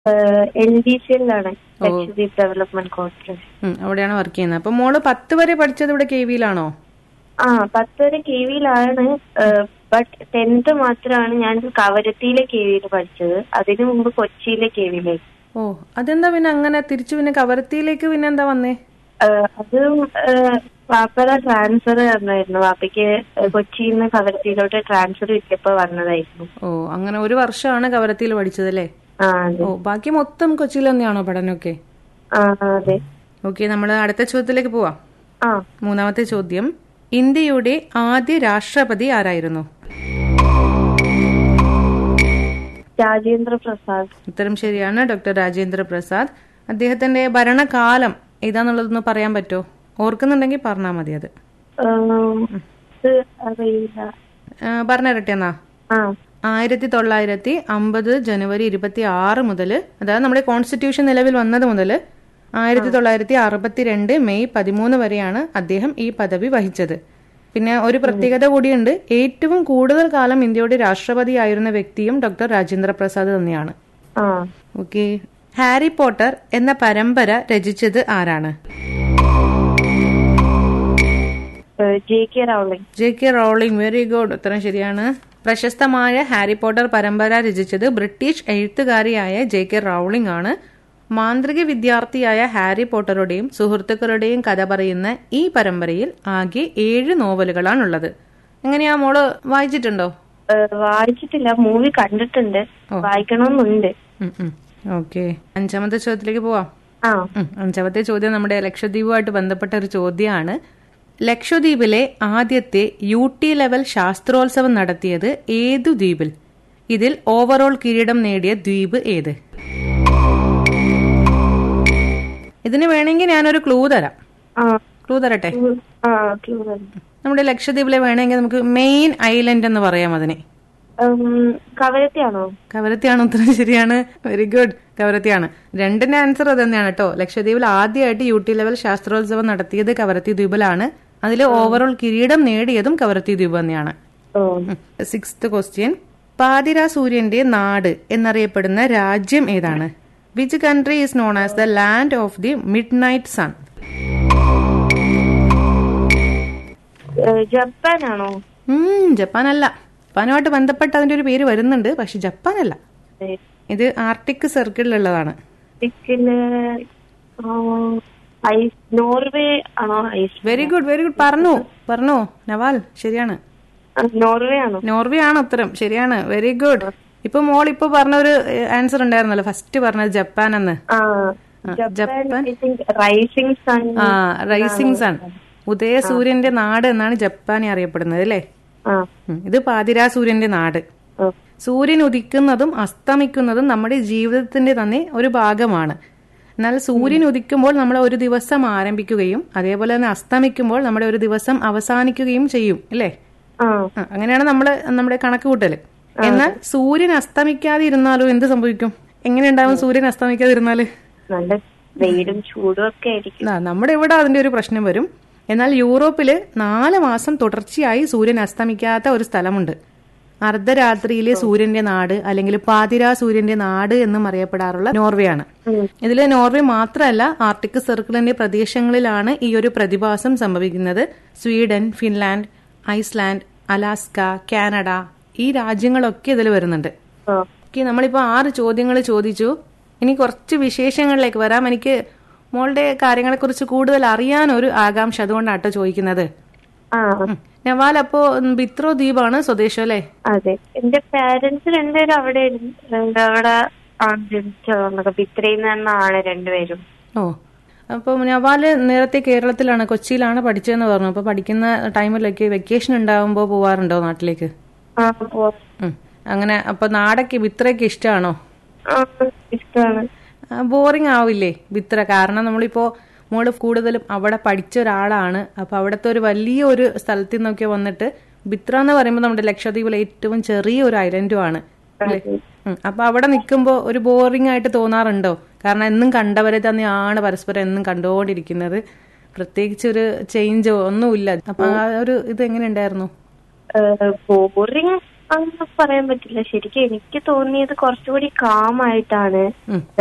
L D C എല്ലാണ് Lakshadweep development corporation ഉം, അവിടെയാണ് വർക്ക് ചെയ്യുന്നത് അപ്പൊ മോള് പത്ത് വരെ പഠിച്ചത് ഇവിടെ കെ വിയിലാണോ ആ പത്ത് വരെ കെ വിയിലാണ് ബട്ട് ടെൻത്ത് മാത്രമാണ് ഞാൻ കവരത്തിയിലെ കെ വിയിൽ പഠിച്ചത് അതിനു മുമ്പ് കൊച്ചിയിലെ കെ വിയിലേക്ക് ഓ അതെന്താ പിന്നെ അങ്ങനെ തിരിച്ചു പിന്നെ കവരത്തിയിലേക്ക് പിന്നെ എന്താ വന്നേ അത് വാപ്പയുടെ ട്രാൻസ്ഫർ തന്നായിരുന്നു വാപ്പയ്ക്ക് കൊച്ചിയിൽ നിന്ന് കവരത്തിയിലോട്ട് ട്രാൻസ്ഫർ കിട്ടിയപ്പോ വന്നതായിരുന്നു ഓ അങ്ങനെ ഒരു വർഷമാണ് കവരത്തിയിൽ പഠിച്ചത് അല്ലേ ആ അതെ ഓ ബാക്കി മൊത്തം കൊച്ചിയിൽ തന്നെയാണോ പഠനമൊക്കെ ആ അതെ ഓക്കെ നമ്മൾ അടുത്ത ചോദ്യത്തിലേക്ക് പോവാം ആ മൂന്നാമത്തെ ചോദ്യം ഇന്ത്യയുടെ ആദ്യ രാഷ്ട്രപതി ആരായിരുന്നു രാജേന്ദ്ര പ്രസാദ് ഉത്തരം ശരിയാണ് ഡോക്ടർ രാജേന്ദ്ര പ്രസാദ് അദ്ദേഹത്തിന്റെ ഭരണകാലം ഏതാന്നുള്ളതൊന്ന് പറയാൻ പറ്റുമോ ഓർക്കുന്നുണ്ടെങ്കിൽ പറഞ്ഞാൽ മതി അത് ഉം, ഇത് അറിയില്ല ആ, പറഞ്ഞുതരട്ടെ എന്നാ ആ ആയിരത്തി തൊള്ളായിരത്തി അമ്പത് ജനുവരി ഇരുപത്തി ആറ് മുതൽ അതായത് നമ്മുടെ കോൺസ്റ്റിറ്റ്യൂഷൻ നിലവിൽ വന്നത് മുതൽ ആയിരത്തി തൊള്ളായിരത്തി അറുപത്തിരണ്ട് മെയ് പതിമൂന്ന് വരെയാണ് അദ്ദേഹം ഈ പദവി വഹിച്ചത് പിന്നെ ഒരു പ്രത്യേകത കൂടിയുണ്ട് ഏറ്റവും കൂടുതൽ കാലം ഇന്ത്യയുടെ രാഷ്ട്രപതിയായിരുന്ന വ്യക്തിയും ഡോക്ടർ രാജേന്ദ്ര പ്രസാദ് തന്നെയാണ് ആ ഓക്കെ ഹാരി പോട്ടർ എന്ന പരമ്പര രചിച്ചത് ആരാണ് J K Rowling J K Rowling very good ഉത്തരം ശരിയാണ് പ്രശസ്തമായ ഹാരി പോട്ടർ പരമ്പര രചിച്ചത് ബ്രിട്ടീഷ് എഴുത്തുകാരിയായ ജെ കെ റൗളിംഗ് ആണ് മാന്ത്രിക വിദ്യാർത്ഥിയായ ഹാരി പോട്ടറുടെയും സുഹൃത്തുക്കളുടെയും കഥ പറയുന്ന ഈ പരമ്പരയിൽ ആകെ ഏഴ് നോവലുകളാണുള്ളത് എങ്ങനെയാ മോള് വായിച്ചിട്ടുണ്ടോ വായിച്ചിട്ടില്ല മൂവി കണ്ടിട്ടുണ്ട് വായിക്കണമെന്നുണ്ട് ഓക്കെ അഞ്ചാമത്തെ ചോദ്യത്തിലേക്ക് പോവാം ആ ഉം, അഞ്ചാമത്തെ ചോദ്യം നമ്മുടെ ലക്ഷദ്വീപുമായിട്ട് ബന്ധപ്പെട്ട ഒരു ചോദ്യമാണ് ലക്ഷദ്വീപിലെ ആദ്യത്തെ യു ടി ലെവൽ ശാസ്ത്രോത്സവം നടത്തിയത് ഏതു ദ്വീപിൽ ഇതിൽ ഓവറോൾ കിരീടം നേടിയ ദ്വീപ് ഏത് ഇതിന് വേണമെങ്കിൽ ഞാനൊരു ക്ലൂ തരാം ആ ക്ലൂ തരട്ടെ ഉം, ആ ക്ലൂ തന്നു. നമ്മുടെ ലക്ഷദ്വീപിലെ വേണമെങ്കിൽ നമുക്ക് മെയിൻ ഐലൻഡ് എന്ന് പറയാം അതിനെ ഉം, കവരത്തിയാണോ കവരത്തിയാണ് ഉത്തരം ശരിയാണ് വെരി ഗുഡ് കവരത്തിയാണ് രണ്ടിന്റെ ആൻസർ അത് തന്നെയാണ് കേട്ടോ ലക്ഷദ്വീപിൽ ആദ്യമായിട്ട് യു ടി ലെവൽ ശാസ്ത്രോത്സവം നടത്തിയത് കവരത്തി ദ്വീപിലാണ് അതിൽ ഓവറോൾ കിരീടം നേടിയതും കവരത്തി ദ്വീപ് തന്നെയാണ് ഓ സിക്സ്ത് ക്വസ്റ്റ്യൻ പാതിര സൂര്യന്റെ നാട് എന്നറിയപ്പെടുന്ന രാജ്യം ഏതാണ് which country is known as the land of the midnight sun ജപ്പാനാണോ ജപ്പാനല്ല ജപ്പാനുമായിട്ട് ബന്ധപ്പെട്ട് അതിന്റെ ഒരു പേര് വരുന്നുണ്ട് പക്ഷെ ജപ്പാനല്ല ഇത് ആർട്ടിക് സർക്കിളിലുള്ളതാണ് ഡിക്കില് ഐസ് നോർവേ ആണോ ഐസ് വെരി ഗുഡ് വെരി ഗുഡ് പറഞ്ഞു പറഞ്ഞു നവാൽ ശരിയാണ് ആ, നോർവേ ആണോ നോർവേ ആണ് ഉത്തരം ശരിയാണ് വെരി ഗുഡ് ഇപ്പൊ മോൾ ഇപ്പൊ പറഞ്ഞ ഒരു ആൻസർ ഉണ്ടായിരുന്നല്ലോ ഫസ്റ്റ് പറഞ്ഞത് ജപ്പാൻ എന്ന് ആ ജപ്പാൻ റൈസിംഗ് സൺ ആ റൈസിംഗ് സൺ ഉദയ സൂര്യന്റെ നാട് എന്നാണ് ജപ്പാനെ അറിയപ്പെടുന്നത് അല്ലേ ആ ഉം, ഇത് പാതിരാ സൂര്യന്റെ നാട് ഓ, സൂര്യൻ ഉദിക്കുന്നതും അസ്തമിക്കുന്നതും നമ്മുടെ ജീവിതത്തിന്റെ തന്നെ ഒരു ഭാഗമാണ് എന്നാൽ സൂര്യൻ ഉദിക്കുമ്പോൾ നമ്മൾ ഒരു ദിവസം ആരംഭിക്കുകയും അതേപോലെ തന്നെ അസ്തമിക്കുമ്പോൾ നമ്മുടെ ഒരു ദിവസം അവസാനിക്കുകയും ചെയ്യും അല്ലേ ആ ആ, അങ്ങനെയാണ് നമ്മൾ നമ്മുടെ കണക്ക് കൂട്ടല് എന്നാൽ സൂര്യൻ അസ്തമിക്കാതെ ഇരുന്നാലോ എന്ത് സംഭവിക്കും എങ്ങനെ ഉണ്ടാവും സൂര്യൻ അസ്തമിക്കാതെ ഇരുന്നാല് നല്ല വെയിലും ചൂടും ഒക്കെ ആയിരിക്കും ആ, നമ്മുടെ ഇവിടെ അതിന്റെ ഒരു പ്രശ്നം വരും എന്നാൽ യൂറോപ്പില് നാല് മാസം തുടർച്ചയായി സൂര്യൻ അസ്തമിക്കാത്ത ഒരു സ്ഥലമുണ്ട് അർദ്ധരാത്രിയിലെ സൂര്യന്റെ നാട് അല്ലെങ്കിൽ പാതിരാ സൂര്യന്റെ നാട് എന്നും അറിയപ്പെടാറുള്ള നോർവേയാണ് ഉം. ഇതിലെ നോർവേ മാത്രമല്ല ആർട്ടിക് സർക്കിളിന്റെ പ്രദേശങ്ങളിലാണ് ഈ ഒരു പ്രതിഭാസം സംഭവിക്കുന്നത് Sweden Finland Iceland Alaska Canada ഈ രാജ്യങ്ങളൊക്കെ ഇതിൽ വരുന്നുണ്ട് ഓ, ഓക്കെ നമ്മളിപ്പോൾ ആറ് ചോദ്യങ്ങൾ ചോദിച്ചു ഇനി കുറച്ച് വിശേഷങ്ങളിലേക്ക് വരാം എനിക്ക് മോളുടെ കാര്യങ്ങളെക്കുറിച്ച് കൂടുതൽ അറിയാൻ ഒരു ആകാംക്ഷ അതുകൊണ്ടാട്ടോ ചോദിക്കുന്നത് ആ ഉം. നവാൽ അപ്പോ ഉം, ബിത്രോ ദ്വീപാണ് സ്വദേശം അല്ലേ അതെ എന്റെ പാരന്റ്സ് രണ്ടുപേരും അവിടെ ഇരുന്ന്- രണ്ട് അവിടെ ആണ് ജനിച്ചത് ഇത്രയും നിന്നാണ് രണ്ടുപേരും ഓ അപ്പോൾ നവാല് നേരത്തെ കേരളത്തിലാണ് കൊച്ചിയിലാണ് പഠിച്ചതെന്ന് പറഞ്ഞു അപ്പോൾ പഠിക്കുന്ന ടൈമിലൊക്കെ വെക്കേഷൻ ഉണ്ടാവുമ്പോൾ പോവാറുണ്ടോ നാട്ടിലേക്ക് ആ പോ ഉം. അങ്ങനെ അപ്പോൾ നാടൊക്കെ ബിത്രയൊക്കെ ഇഷ്ടമാണോ ആ ഇഷ്ടമാണ് ബോറിംഗ് ആവില്ലേ ബിത്ര കാരണം നമ്മളിപ്പോ മോള് കൂടുതലും അവിടെ പഠിച്ച ഒരാളാണ് അപ്പൊ അവിടുത്തെ ഒരു വലിയ ഒരു സ്ഥലത്തു നിന്നൊക്കെ വന്നിട്ട് ബിത്ര എന്ന് പറയുമ്പോൾ നമ്മുടെ ലക്ഷദ്വീപിലെ ഏറ്റവും ചെറിയ ഒരു ഐലൻഡും ആണ് അല്ലേ? ഉം. അപ്പൊ അവിടെ നിൽക്കുമ്പോൾ ഒരു ബോറിംഗ് ആയിട്ട് തോന്നാറുണ്ടോ കാരണം എന്നും കണ്ടവരെ തന്നെയാണ് പരസ്പരം എന്നും കണ്ടുകൊണ്ടിരിക്കുന്നത് പ്രത്യേകിച്ച് ഒരു ചേഞ്ചോ ഒന്നുമില്ല അപ്പൊ ആ ഒരു ഇത് എങ്ങനെ ഉണ്ടായിരുന്നു ബോറിംഗ് അങ്ങനെ പറയാൻ പറ്റില്ല ശരിക്കും എനിക്ക് തോന്നിയത് കുറച്ചുകൂടി കാമായിട്ടാണ് ഉം.